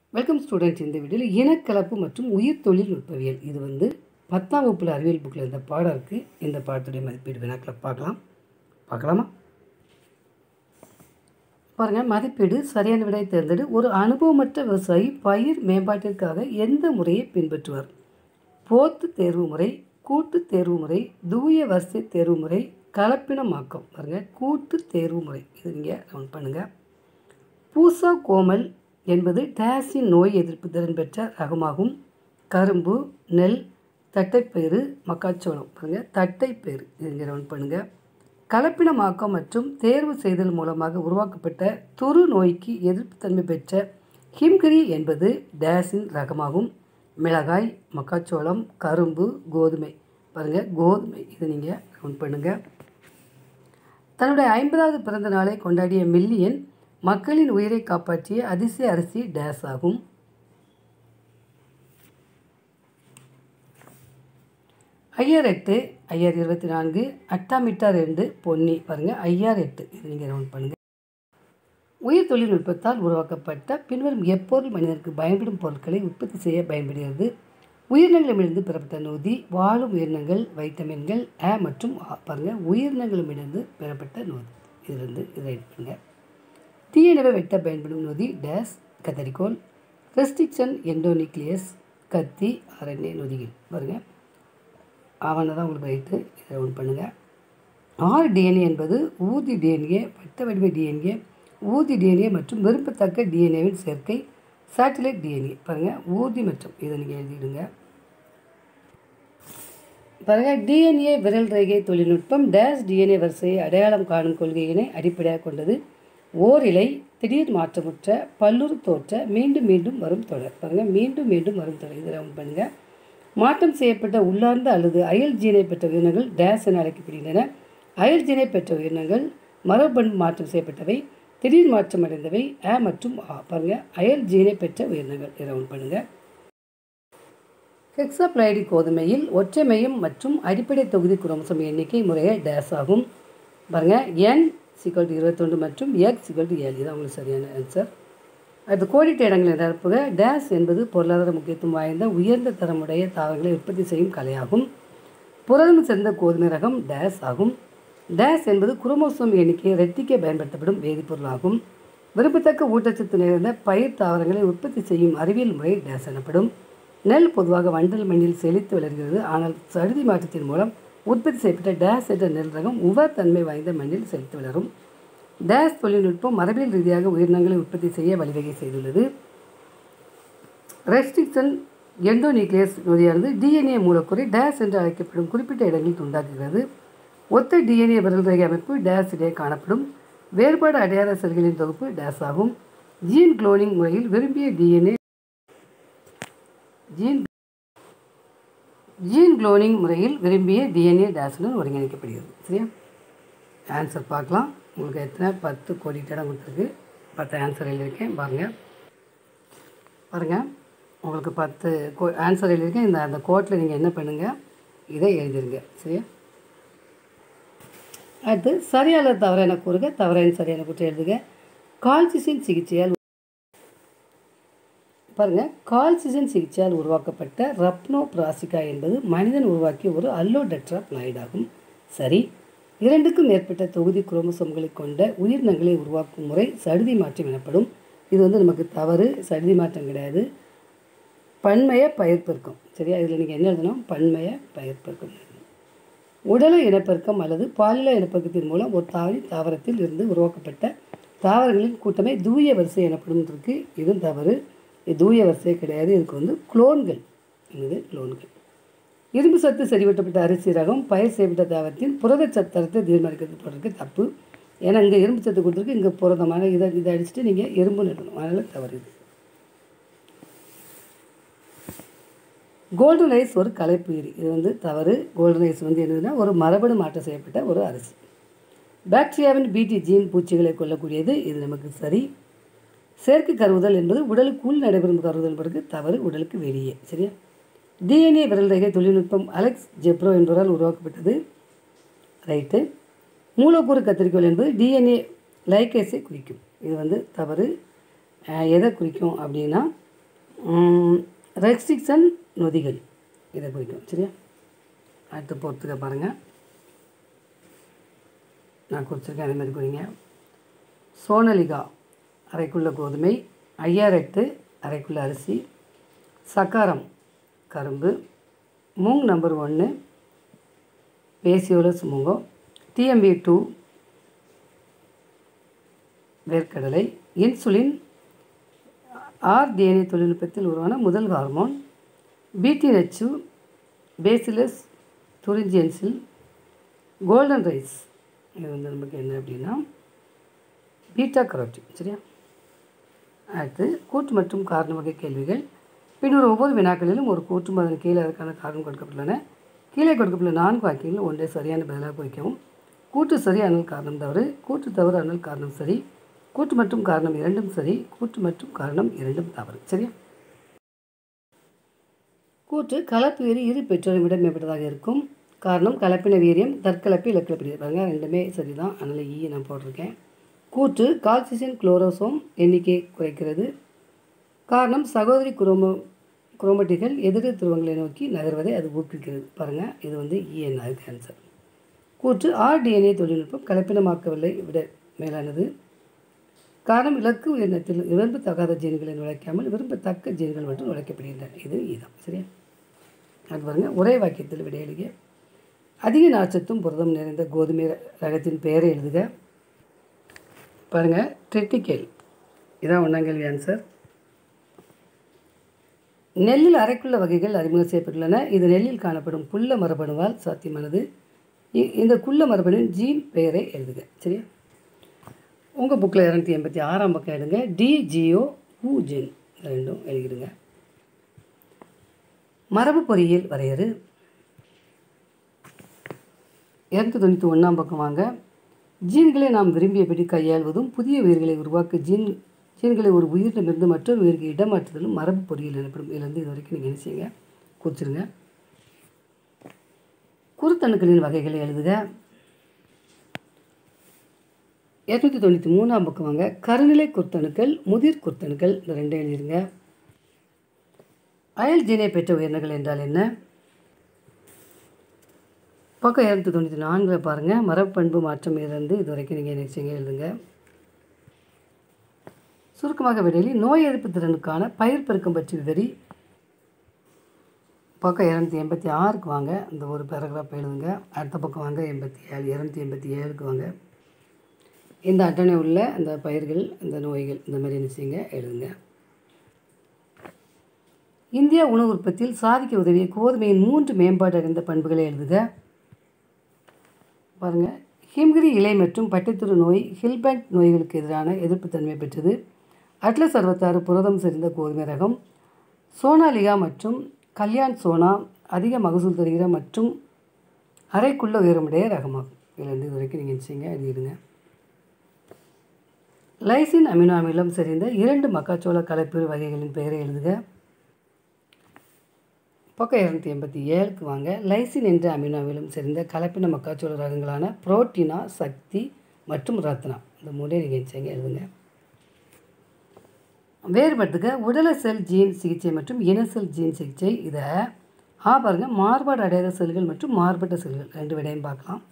welcome students இந்த வீடியோவில் இனக்கலப்பு மற்றும் உயிர் தொழில் நுட்பவியல் இது வந்து பத்தாம் வகுப்பில் அறிவியல் புக்கில் இந்த பாடம் இருக்குது இந்த பாடத்துடைய மதிப்பீடு வினாக்களை பார்க்கலாம் பார்க்கலாமா பாருங்கள் மதிப்பீடு சரியான விடையை தேர்ந்தெடு ஒரு அனுபவமற்ற விவசாயி பயிர் மேம்பாட்டிற்காக எந்த முறையை பின்பற்றுவார் போத்து தேர்வு முறை கூட்டு தேர்வு முறை தூய வரிசை தேர்வு முறை கலப்பினமாக்கம் பாருங்கள் கூட்டு தேர்வு முறை இது நீங்கள் ரவுண்ட் பண்ணுங்கள் பூசா கோமல் என்பது டேஸின் நோய் எதிர்ப்பு திறன் பெற்ற ரகமாகும் கரும்பு நெல் தட்டைப்பயிறு மக்காச்சோளம் பாருங்கள் தட்டைப்பயிறு இது இங்கே ரவுண்ட் பண்ணுங்கள் கலப்பினமாக்கம் மற்றும் தேர்வு செய்தல் மூலமாக உருவாக்கப்பட்ட துரு நோய்க்கு எதிர்ப்புத்தன்மை பெற்ற ஹிம்கிரி என்பது டேஸின் ரகமாகும் மிளகாய் மக்காச்சோளம் கரும்பு கோதுமை பாருங்கள் கோதுமை இது நீங்கள் ரவுண்ட் பண்ணுங்கள் தன்னுடைய ஐம்பதாவது பிறந்த நாளை கொண்டாடிய மில்லியன் மக்களின் உயிரை காப்பாற்றிய அதிசய அரிசி டேஸ் ஆகும் ஐஆர் எட்டு ஐஆர் இருபத்தி நான்கு அட்டாமிட்டா ரெண்டு பொன்னி பாருங்கள் ஐஆர் எட்டு இது நீங்கள் ரவுண்ட் பண்ணுங்கள் உயிர் தொழில்நுட்பத்தால் உருவாக்கப்பட்ட பின்வரும் எப்பொருள் மனிதனுக்கு பயன்படும் பொருட்களை உற்பத்தி செய்ய பயன்படுகிறது உயிரினங்களிடமிருந்து பெறப்பட்ட நொதி வாழும் உயிரினங்கள் வைட்டமின்கள் அ மற்றும் ஆ பாருங்கள் உயிரினங்களிடமிருந்து பெறப்பட்ட நொதி இதிலிருந்து இதை எடுத்துங்க தீயணைவை வெட்ட பயன்படும் நொதி டேஸ் கத்தரிக்கோல் ரெஸ்ட்ரிக்ஷன் எண்டோனிக்ளியஸ் கத்தி ஆர்என்ஏ நொதிகள் பாருங்கள் அவனை தான் உங்களுக்கு ரைட்டு இதை ஒன்று பண்ணுங்கள் ஆறு டிஎன்ஏ என்பது ஊதி டிஎன்ஏ வட்ட வடிவ டிஎன்ஏ ஊதி டிஎன்ஏ மற்றும் விரும்பத்தக்க டிஎன்ஏவின் சேர்க்கை சேட்டலைட் டிஎன்ஏ பாருங்கள் ஊதி மற்றும் இதை நீங்கள் எழுதிடுங்க பாருங்கள் டிஎன்ஏ விரல் ரேகை தொழில்நுட்பம் டேஸ் டிஎன்ஏ வரிசையை அடையாளம் காணும் கொள்கையினை அடிப்படையாக கொண்டது ஓரிலை திடீர் மாற்றமுற்ற பல்லுறு தோற்ற மீண்டும் மீண்டும் வரும் தொடர் பாருங்கள் மீண்டும் மீண்டும் வரும் தொடர் இதை ரவுண்ட் பண்ணுங்கள் மாற்றம் செய்யப்பட்ட உள்ளார்ந்த அல்லது அயல் ஜீனை பெற்ற உயிரினங்கள் டேஸ் என அழைக்கப்படுகின்றன அயல் ஜீனை பெற்ற உயிரினங்கள் மரபணு மாற்றம் செய்யப்பட்டவை திடீர் மாற்றம் அடைந்தவை அ மற்றும் ஆ பாருங்கள் அயல் ஜீனை பெற்ற உயிரினங்கள் இதை ரவுண்ட் பண்ணுங்கள் ஹெக்ஸாப்ளைடி கோதுமையில் ஒற்றை மையம் மற்றும் அடிப்படை தொகுதி குரோமசோம் எண்ணிக்கை முறையே டேஸ் ஆகும் பாருங்கள் என் சிக்கல் டு இருபத்தொன்று மற்றும் எக்ஸ் சிக்கல் டு ஏழு இதான் உங்களுக்கு சரியான ஆன்சர் அடுத்து கோடிட்ட இடங்களை நிரப்புக டேஸ் என்பது பொருளாதார முக்கியத்துவம் வாய்ந்த உயர்ந்த தரமுடைய தாவரங்களை உற்பத்தி செய்யும் கலையாகும் புரதம் சேர்ந்த கோதுமை ரகம் டேஸ் ஆகும் டேஸ் என்பது குரோமோசோம் எண்ணிக்கையை ரெட்டிக்க பயன்படுத்தப்படும் வேதிப்பொருளாகும் விரும்பத்தக்க ஊட்டச்சத்து நிறைந்த பயிர் தாவரங்களை உற்பத்தி செய்யும் அறிவியல் முறை டேஸ் எனப்படும் நெல் பொதுவாக வண்டல் மண்ணில் செழித்து வளர்கிறது ஆனால் சடுதி மாற்றத்தின் மூலம் உற்பத்தி செய்யப்பட்ட டேஸ் என்ற நெல் ரகம் உவர் தன்மை வாய்ந்த மண்ணில் செழித்து வளரும் டேஸ் தொழில்நுட்பம் மரபியல் ரீதியாக உயிரினங்களை உற்பத்தி செய்ய வழிவகை செய்துள்ளது ரெஸ்ட்ரிக்ஷன் எண்டோநியூக்ளியஸ் நொதியானது டிஎன்ஏ மூலக்கூறை டேஸ் என்று அழைக்கப்படும் குறிப்பிட்ட இடங்களில் துண்டாக்குகிறது ஒத்த டிஎன்ஏ விரல் ரேகை அமைப்பு டேஸ் இடையே காணப்படும் வேறுபாடு அடையாத செல்களின் தொகுப்பு டேஸ் ஆகும் ஜீன் குளோனிங் முறையில் விரும்பிய டிஎன்ஏ ஜீன் ஜீன் குளோனிங் முறையில் விரும்பிய டிஎன்ஏ டேஸுடன் ஒருங்கிணைக்கப்படுகிறது சரியா ஆன்சர் பார்க்கலாம் உங்களுக்கு எத்தனை பத்து கோடி இடம் கொடுத்துருக்கு பத்து ஆன்சர் எழுதியிருக்கேன் பாருங்கள் பாருங்கள் உங்களுக்கு பத்து கோ ஆன்சர் எழுதியிருக்கேன் இந்த அந்த கோட்டில் நீங்கள் என்ன பண்ணுங்கள் இதை எழுதிருங்க சரியா அடுத்து சரியான தவறான கூறுக தவறான சரியான கூற்றை எழுதுக கால்சிசின் சிகிச்சையால் பாருங்கள் கால்சிசின் சிகிச்சையால் உருவாக்கப்பட்ட ரப்னோ பிராசிகா என்பது மனிதன் உருவாக்கிய ஒரு அல்லோடெட்ரா பிளாய்டாகும் சரி இரண்டுக்கும் மேற்பட்ட தொகுதி குரோமோசோம்களை கொண்ட உயிரினங்களை உருவாக்கும் முறை சடுதி மாற்றம் எனப்படும் இது வந்து நமக்கு தவறு சடுதி மாற்றம் கிடையாது பன்மய பயிர்ப்பெருக்கம் சரியா இதில் நீங்கள் என்ன எழுதணும் பன்மய பயிர்ப்பெருக்கம் உடல இனப்பெருக்கம் அல்லது பாலில இனப்பெருக்கத்தின் மூலம் ஒரு தாவரி தாவரத்தில் இருந்து உருவாக்கப்பட்ட தாவரங்களின் கூட்டமே தூய வரிசை எனப்படும் இருக்கு இதுவும் தவறு இது தூய வரிசை கிடையாது இதுக்கு வந்து குளோன்கள் என்னது குளோன்கள் இரும்பு சத்து சரிவட்டப்பட்ட அரிசி ரகம் பயிர் செய்யப்பட்ட தாவரத்தின் புரத சத்தரத்தை தீர்மானிக்கிறது போட்டிருக்கு தப்பு ஏன்னா இங்கே இரும்பு சத்து கொடுத்துருக்கு இங்கே புரதமான இதை இதை அடிச்சுட்டு நீங்கள் எறும்பு நடணும் அதனால் தவறு இது கோல்டன் ரைஸ் ஒரு கலைப்புயிரி இது வந்து தவறு கோல்டன் ரைஸ் வந்து என்னதுன்னா ஒரு மரபணு மாற்றம் செய்யப்பட்ட ஒரு அரிசி பாக்டீரியாவின் பிடி ஜீன் பூச்சிகளை கொல்லக்கூடியது இது நமக்கு சரி செயற்கை கருவுதல் என்பது உடலுக்குள் நடைபெறும் கருவுதல் பிறகு தவறு உடலுக்கு வெளியே சரியா டிஎன்ஏ விரல் ரேகை தொழில்நுட்பம் அலெக்ஸ் ஜெப்ரோ என்பவரால் உருவாக்கப்பட்டது ரைட்டு மூலக்கூறு கத்திரிக்கோள் என்பது டிஎன்ஏ லைகேஸை குறிக்கும் இது வந்து தவறு அஹ், எதை குறிக்கும் அப்படின்னா ரெஸ்ட்ரிக்ஷன் நொதிகள் இதை குறிக்கும் சரியா அடுத்து பொறுத்துக்க பாருங்கள் நான் குறிச்சிருக்கேன் அதே மாதிரி குறிங்க சோனலிகா அரைக்குள்ள கோதுமை ஐயாரெட்டு அரைக்குள்ள அரிசி சக்காரம் கரும்பு மூங் நம்பர் ஒன்று பேசியோலஸ் மூங்கோ டிஎம்பி டூ வேர்க்கடலை இன்சுலின் ஆர்டிஎன்ஏ தொழில்நுட்பத்தில் உருவான முதல் ஹார்மோன் பிடிநச்சு பேசிலஸ் துரிஞ்சியன்சில் கோல்டன் ரைஸ் இது வந்து நமக்கு என்ன அப்படின்னா பீட்டா கரோட்டின் சரியா அடுத்து கூட்டு மற்றும் காரண வகை கேள்விகள் பின்னர் ஒவ்வொரு வினாக்களிலும் ஒரு கூற்றும் அதன் கீழே அதற்கான காரணம் கொடுக்கப்பட்டுள்ளன கீழே கொடுக்கப்பட்டுள்ள நான்கு வாக்கியங்கள் ஒன்றை சரியான பதிலாக குறிக்கவும் கூட்டு சரி அனல் காரணம் தவறு கூட்டு தவறு அனல் காரணம் சரி கூட்டு மற்றும் காரணம் இரண்டும் சரி கூட்டு மற்றும் காரணம் இரண்டும் தவறு சரியா கூற்று கலப்பு வீரி இரு பெற்றோரை விட மேம்பட்டதாக இருக்கும் காரணம் கலப்பின வீரியம் தற்கலப்பு இலக்கலப்பு பாருங்க ரெண்டுமே சரிதான் அதனால் ஈ நான் போட்டிருக்கேன் கூற்று கால்சிசின் குளோரோசோம் எண்ணிக்கை குறைக்கிறது காரணம் சகோதரி குரோமோ குரோமட்டிகள் எதிர் துருவங்களை நோக்கி நகர்வதை அது ஊக்குவிக்கிறது பாருங்கள் இது வந்து இஎன் அதுக்கு ஆன்சர் கூற்று ஆர்டிஎன்ஏ தொழில்நுட்பம் கலப்பினமாக்கவில்லை விட மேலானது காரணம் இலக்கு உயர்நத்தில் விரும்பத்தகாத ஜீன்களை நுழைக்காமல் விரும்பத்தக்க ஜீன்கள் மட்டும் நுழைக்கப்படுகின்றன இது இதுதான் சரியா அது பாருங்கள் ஒரே வாக்கியத்தில் விட எழுதிய அதிக நாச்சத்தும் புரதம் நிறைந்த கோதுமை ரகத்தின் பெயரை எழுதுக பாருங்கள் ட்ரிட்டிக்கேல் இதான் ஒன்றாம் கேள்வி ஆன்சர் நெல்லில் அரைக்குள்ள வகைகள் அறிமுகம் செய்யப்பட்டுள்ளன இது நெல்லில் காணப்படும் குள்ள மரபணுவால் சாத்தியமானது இ- இந்த குள்ள மரபணுவின் ஜீன் பெயரை எழுதுக சரியா உங்கள் புக்கில் இரநூத்தி எண்பத்தி ஆறாம் பக்கம் எடுங்க டிஜிஓ ஹூ ஜென் இந்த ரெண்டும் எழுதிடுங்க மரபு பொறியியல் வரையறு இரநூத்தி தொண்ணூற்றி ஒன்றாம் பக்கம் வாங்க ஜீன்களை நாம் விரும்பியபடி கையாள்வதும் புதிய உயிர்களை உருவாக்க ஜீன் ஜீன்களை ஒரு உயிரிடமிருந்து மற்றொரு உயிருக்கு இடமாற்றுதலும் மரபு பொறியியல் எனப்படும் இதுலேருந்து இது வரைக்கும் நீங்கள் என்ன செய்யுங்க குறிச்சிருங்க குருத்தணுக்களின் வகைகளை எழுதுக இரநூத்தி தொண்ணூற்றி மூணாம் பக்கம் வாங்க கருநிலை குர்த்தணுக்கள் முதிர் குர்த்தணுக்கள் இந்த ரெண்டும் எழுதிருங்க அயல் ஜீனை பெற்ற உயிரினங்கள் என்றால் என்ன பக்கம் இரநூத்தி தொண்ணூற்றி நான்கில் பாருங்கள் மரபண்பு மாற்றம் இருந்து இது வரைக்கும் நீங்கள் என்ன செய்யுங்க எழுதுங்க சுருக்கமாக விடையில் நோய் எதிர்ப்பு திறனுக்கான பயிர் பெருக்கம் பற்றி விவரி பக்கம் இரநூத்தி எண்பத்தி ஆறுக்கு வாங்க இந்த ஒரு பேராகிராஃப் எழுதுங்க அடுத்த பக்கம் வாங்க எண்பத்தி ஏழு இரநூத்தி எண்பத்தி ஏழுக்கு வாங்க இந்த அட்டவணை உள்ள அந்த பயிர்கள் இந்த நோய்கள் இந்த மாதிரி என்ன செய்யுங்க எழுதுங்க இந்தியா உணவு உற்பத்தியில் சாதிக்க உதவிய கோதுமையின் மூன்று மேம்பாடு அடைந்த பண்புகளை எழுதுக பாருங்கள் ஹிம்கிரி இலை மற்றும் பட்டைத்துரு நோய் ஹில்பெண்ட் நோய்களுக்கு எதிரான எதிர்ப்புத்தன்மை பெற்றது அட்லஸ் அறுபத்தாறு புரதம் செறிந்த கோதுமை ரகம் சோனாலிகா மற்றும் கல்யாண் சோனா அதிக மகசூல் தருகிற மற்றும் அரைக்குள்ள உயரமுடைய ரகமாகும் இதுலேருந்து இது வரைக்கும் நீங்கள் செய்யுங்க எழுதிடுங்க லைசின் அமினோ அமிலம் செறிந்த இரண்டு மக்காச்சோள கலப்பு வகைகளின் பெயரை எழுதுக பக்கம் இரநூத்தி எண்பத்தி ஏழுக்கு வாங்க லைசின் என்ற அமினோ அமிலம் செறிந்த கலப்பின மக்காச்சோள ரகங்களான புரோட்டீனா சக்தி மற்றும் ரத்னா இந்த மூணே நீங்கள் செய்யுங்க எழுதுங்க வேறுபட்டுக்க உடல செல் ஜீன் சிகிச்சை மற்றும் இன செல் ஜீன் சிகிச்சை இதை ஆ பாருங்க மாறுபாடு அடையாத செல்கள் மற்றும் மாறுபட்ட செல்கள் ரெண்டு விடையும் பார்க்கலாம்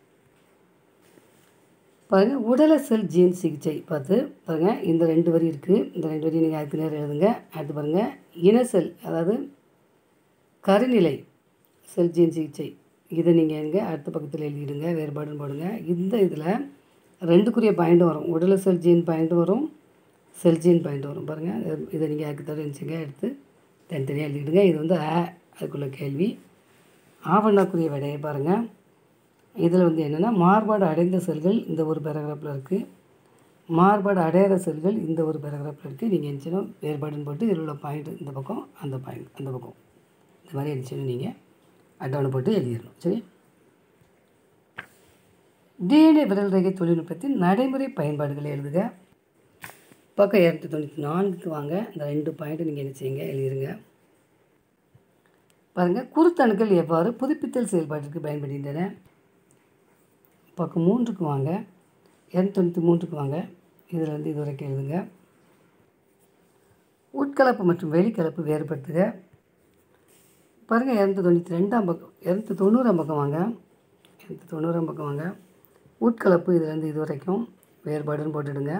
பாருங்க உடல செல் ஜீன் சிகிச்சை பார்த்து பாருங்க இந்த ரெண்டு வரி இருக்குது இந்த ரெண்டு வரி நீங்கள் அதுக்கு நேரம் எழுதுங்க அடுத்து பாருங்க இன செல் அதாவது கருநிலை செல் ஜீன் சிகிச்சை இதை நீங்கள் எங்கே அடுத்த பக்கத்தில் எழுதிடுங்க வேறுபாடுன்னு போடுங்க இந்த இதில் ரெண்டுக்குரிய பாயிண்ட் வரும் உடல செல் ஜீன் பாயிண்ட் வரும் செல் ஜீன் பாயிண்ட் வரும் பாருங்கள் இது- இதை நீங்கள் அதுக்கு தவிர இருந்துச்சுங்க எடுத்து தனித்தனியாக எழுதிடுங்க இது வந்து ஆ அதுக்குள்ள கேள்வி ஆவணக்குரிய விடையை பாருங்கள் இதில் வந்து என்னென்னா மாறுபாடு அடைந்த செல்கள் இந்த ஒரு பேராகிராஃபில் இருக்குது மாறுபாடு அடையாத செல்கள் இந்த ஒரு பேராகிராஃபில் இருக்குது நீங்கள் என்ன வேறுபாடுன்னு போட்டு இதில் உள்ள பாயிண்ட் இந்த பக்கம் அந்த பாயிண்ட் அந்த பக்கம் இந்த மாதிரி இருந்துச்சுன்னு நீங்கள் அட்டவணை போட்டு எழுதிடணும் சரி டிஎன்ஏ விரல் ரேகை தொழில்நுட்பத்தின் நடைமுறை பயன்பாடுகளை எழுதுக பக்கம் இரநூத்தி தொண்ணூற்றி நான்குக்கு வாங்க இந்த ரெண்டு பாயிண்ட்டு நீங்கள் என்ன செய்யுங்க எழுதிருங்க பாருங்கள் குருத்தணுக்கள் எவ்வாறு புதுப்பித்தல் செயல்பாட்டிற்கு பயன்படுகின்றன பக்கம் மூன்றுக்கு வாங்க இரநூத்தி தொண்ணூற்றி மூன்றுக்கு வாங்க இதில் வந்து இது வரைக்கும் எழுதுங்க உட் உட்கலப்பு மற்றும் வெளிக்கலப்பு வேறுபடுத்துக பாருங்கள் இரநூத்தி தொண்ணூற்றி ரெண்டாம் பக்கம் இரநூத்தி தொண்ணூறாம் பக்கம் வாங்க இரநூத்தி தொண்ணூறாம் பக்கம் வாங்க உட்கலப்பு இதுலேருந்து இது வரைக்கும் வேறுபாடுன்னு போட்டுடுங்க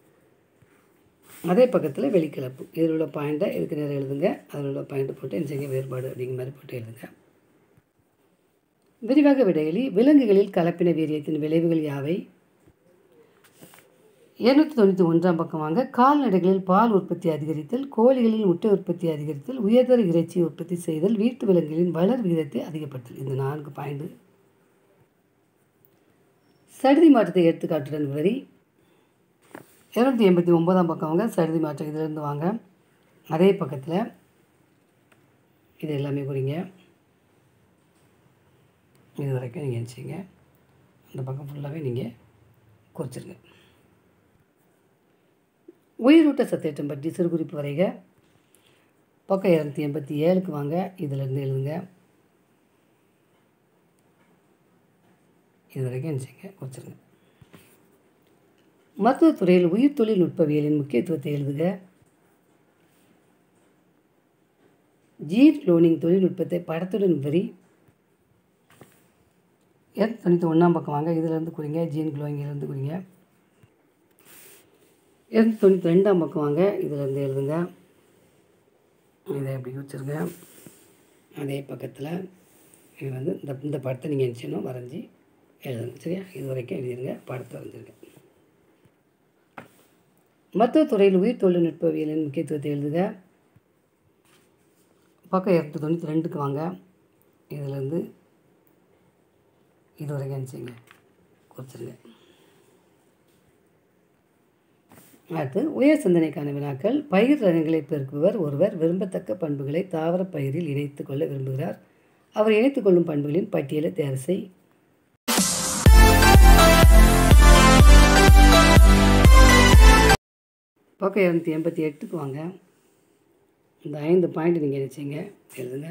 அதே பக்கத்தில் வெளிக்கலப்பு இதில் உள்ள பாயிண்ட்டை இதுக்கு நேரம் எழுதுங்க அதில் உள்ள பாயிண்ட்டை போட்டு என்ன செய்யுங்க வேறுபாடு அப்படிங்கிற மாதிரி போட்டு எழுதுங்க விரிவாக விடையிலி விலங்குகளில் கலப்பின வீரியத்தின் விளைவுகள் யாவை இருநூற்றி தொண்ணூற்றி ஒன்றாம் பக்கம் வாங்க கால்நடைகளில் பால் உற்பத்தி அதிகரித்தல் கோழிகளில் முட்டை உற்பத்தி அதிகரித்தல் உயர்தர இறைச்சி உற்பத்தி செய்தல் வீட்டு விலங்குகளின் வளர் விகிதத்தை அதிகப்படுத்தல் இந்த நான்கு பாயிண்ட் சடுதி மாற்றத்தை எடுத்துக்காட்டுடன் விவரி இரநூத்தி எண்பத்தி ஒன்பதாம் பக்கம் வாங்க சடுதி மாற்றம் இதிலேருந்து வாங்க அதே பக்கத்தில் இது எல்லாமே குறிங்க இது வரைக்கும் நீங்கள் நினச்சிங்க அந்த பக்கம் ஃபுல்லாகவே நீங்கள் குறிச்சிருங்க உயிரூட்ட சத்தேற்றம் பற்றி சிறுகுறிப்பு வரைக பக்கம் இரநூத்தி எண்பத்தி ஏழுக்கு வாங்க இதிலேருந்து எழுதுங்க இது வரைக்கும் நினச்சிங்க குறிச்சிருங்க மருத்துவத்துறையில் உயிர் தொழில்நுட்பவியலின் முக்கியத்துவத்தை எழுதுக ஜீன் குளோனிங் தொழில்நுட்பத்தை படத்துடன் விவரி இரநூத்தி தொண்ணூற்றி ஒன்றாம் பக்கம் வாங்க இதிலேருந்து குறிங்க ஜீன் குளோயிங்கிலேருந்து குறிங்க இரநூத்தி தொண்ணூற்றி ரெண்டாம் பக்கம் வாங்க இதிலேருந்து எழுதுங்க இதை எப்படி வச்சுருங்க அதே பக்கத்தில் இது வந்து இந்த இந்த படத்தை நீங்கள் நினச்சினோ வரைஞ்சி எழுதுங்க சரியா இது வரைக்கும் எழுதிருங்க படத்தை வரைஞ்சிருங்க மருத்துவத்துறையில் உயிர் தொழில்நுட்பவியலின் முக்கியத்துவத்தை எழுதுக பக்கம் இரநூத்தி தொண்ணூற்றி ரெண்டுக்கு வாங்க இதிலேருந்து இது வரைக்கும் நினச்சிங்க குறிச்சிருங்க அடுத்து உயர் சிந்தனைக்கான வினாக்கள் பயிர் ரகங்களை பெருக்குவர் ஒருவர் விரும்பத்தக்க பண்புகளை தாவர பயிரில் இணைத்து கொள்ள விரும்புகிறார் அவர் இணைத்துக் கொள்ளும் பண்புகளின் பட்டியலை தயார் செய் பக்கம் இரநூத்தி எண்பத்தி எட்டுக்கு வாங்க இந்த ஐந்து பாயிண்ட் நீங்கள் நினச்சிங்க எழுதுங்க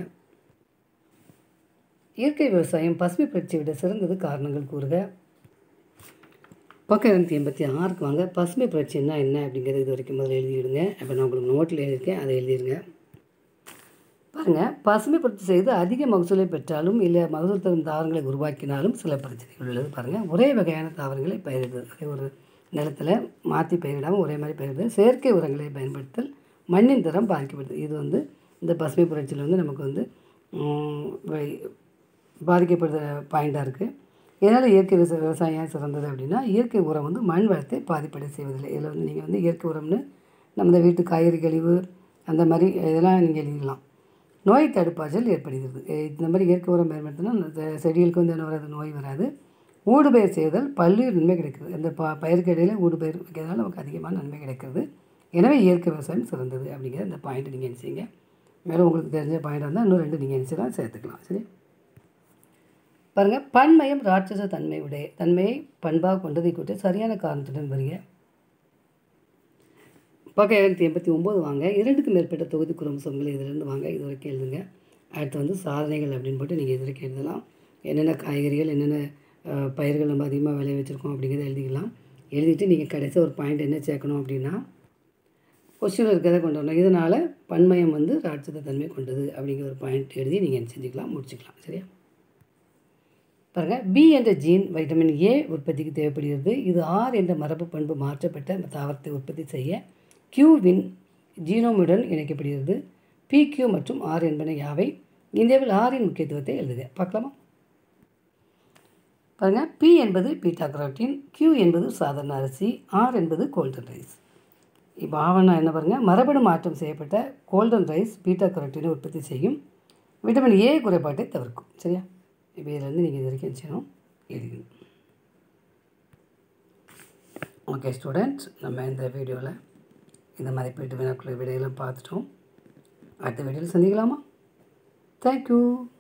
இயற்கை விவசாயம் பசுமை புரட்சியை விட சிறந்தது காரணங்கள் கூறுக பக்கம் இரநூத்தி எண்பத்தி ஆறுக்கு வாங்க பசுமை புரட்சின்னா என்ன அப்படிங்கிறது இது வரைக்கும் முதல்ல எழுதிவிடுங்க இப்போ நான் உங்களுக்கு நோட்டில் எழுதியிருக்கேன் அதை எழுதிடுங்க பாருங்கள் பசுமை புரட்சி செய்து அதிக மகசூலை பெற்றாலும் இல்லை மகசூல் தரும் தாவரங்களை உருவாக்கினாலும் சில பிரச்சனைகள் உள்ளது பாருங்கள் ஒரே வகையான தாவரங்களை பயிரிடுது அதே ஒரு நிலத்தில் மாற்றி பயிரிடாமல் ஒரே மாதிரி பயிரிடுது செயற்கை உரங்களை பயன்படுத்தல் மண்ணின் தரம் பாதிக்கப்படுது இது வந்து இந்த பசுமை புரட்சியில் வந்து நமக்கு வந்து பாதிக்கப்படுற பாயிண்ட்டாக இருக்குது இதனால் இயற்கை விவச விவசாயம் சிறந்தது அப்படின்னா இயற்கை உரம் வந்து மண் வளத்தை பாதிப்படை செய்வதில்லை இதில் வந்து நீங்கள் வந்து இயற்கை உரம்னு நம்ம வீட்டு காய்கறி கழிவு அந்த மாதிரி இதெல்லாம் நீங்கள் எழுதிக்கலாம் நோய் தடுப்பாற்றல் ஏற்படுகிறது இந்த மாதிரி இயற்கை உரம் பயன்படுத்தினா அந்த செடிகளுக்கு வந்து என்ன வராது நோய் வராது ஊடுபயிர் செய்தல் பல்வேறு நன்மை கிடைக்கிறது இந்த ப பயிருக்கு இடையில ஊடுபயிர் வைக்கிறதுனால நமக்கு அதிகமான நன்மை கிடைக்கிறது எனவே இயற்கை விவசாயம் சிறந்தது அப்படிங்கிற இந்த பாயிண்ட் நீங்கள் நினச்சிங்க மேலும் உங்களுக்கு தெரிஞ்ச பாயிண்ட் இருந்தால் இன்னும் ரெண்டு நீங்கள் நினச்சிலாம் சேர்த்துக்கலாம் சரி பாருங்கள் பன்மயம் ராட்சச தன்மை உடைய தன்மையை பண்பாக கொண்டதை கூட்டு சரியான காரணத்துடன் வருக பக்கம் இரநூத்தி எண்பத்தி ஒம்பது வாங்க இரண்டுக்கு மேற்பட்ட தொகுதி குரோமோசோம்கள் இதிலிருந்து வாங்க இது வரைக்கும் எழுதுங்க அடுத்து வந்து சாதனைகள் அப்படின்னு போட்டு நீங்கள் இது வரைக்கும் எழுதலாம் என்னென்ன காய்கறிகள் என்னென்ன பயிர்கள் நம்ம அதிகமாக விளைய வச்சுருக்கோம் அப்படிங்கிறத எழுதிக்கலாம் எழுதிட்டு நீங்கள் கடைசியாக ஒரு பாயிண்ட் என்ன சேர்க்கணும் அப்படின்னா கொஸ்டினில் இருக்கிறத கொண்டு வரணும் இதனால் பன்மயம் வந்து ராட்சத தன்மை கொண்டது அப்படிங்கிற ஒரு பாயிண்ட் எழுதி நீங்கள் செஞ்சுக்கலாம் முடிச்சுக்கலாம் சரியா பாருங்கள் பி என்ற ஜீன் வைட்டமின் ஏ உற்பத்திக்கு தேவைப்படுகிறது இது ஆர் என்ற மரபு பண்பு மாற்றப்பட்ட தாவரத்தை உற்பத்தி செய்ய கியூவின் ஜீனோமுடன் இணைக்கப்படுகிறது பி கியூ மற்றும் ஆர் என்பன யாவை இந்தியாவில் ஆரின் முக்கியத்துவத்தை எழுதுக பார்க்கலாமா பாருங்கள் பி என்பது பீட்டா கரோட்டின் கியூ என்பது சாதாரண அரிசி ஆர் என்பது கோல்டன் ரைஸ் இப்போ ஆவணா என்ன பாருங்கள் மரபணு மாற்றம் செய்யப்பட்ட கோல்டன் ரைஸ் பீட்டா கரோட்டினை உற்பத்தி செய்யும் விட்டமின் ஏ குறைபாட்டை தவிர்க்கும் சரியா இப்போ இதிலேருந்து நீங்கள் இது வரைக்கும் செய்யணும் எழுதிக்கணும் ஓகே ஸ்டூடெண்ட்ஸ் நம்ம இந்த வீடியோவில் இந்த மதிப்பீட்டு வினாக்குள்ள விடையெல்லாம் பார்த்துட்டோம் அடுத்த வீடியோவில் சந்திக்கலாமா தேங்க்யூ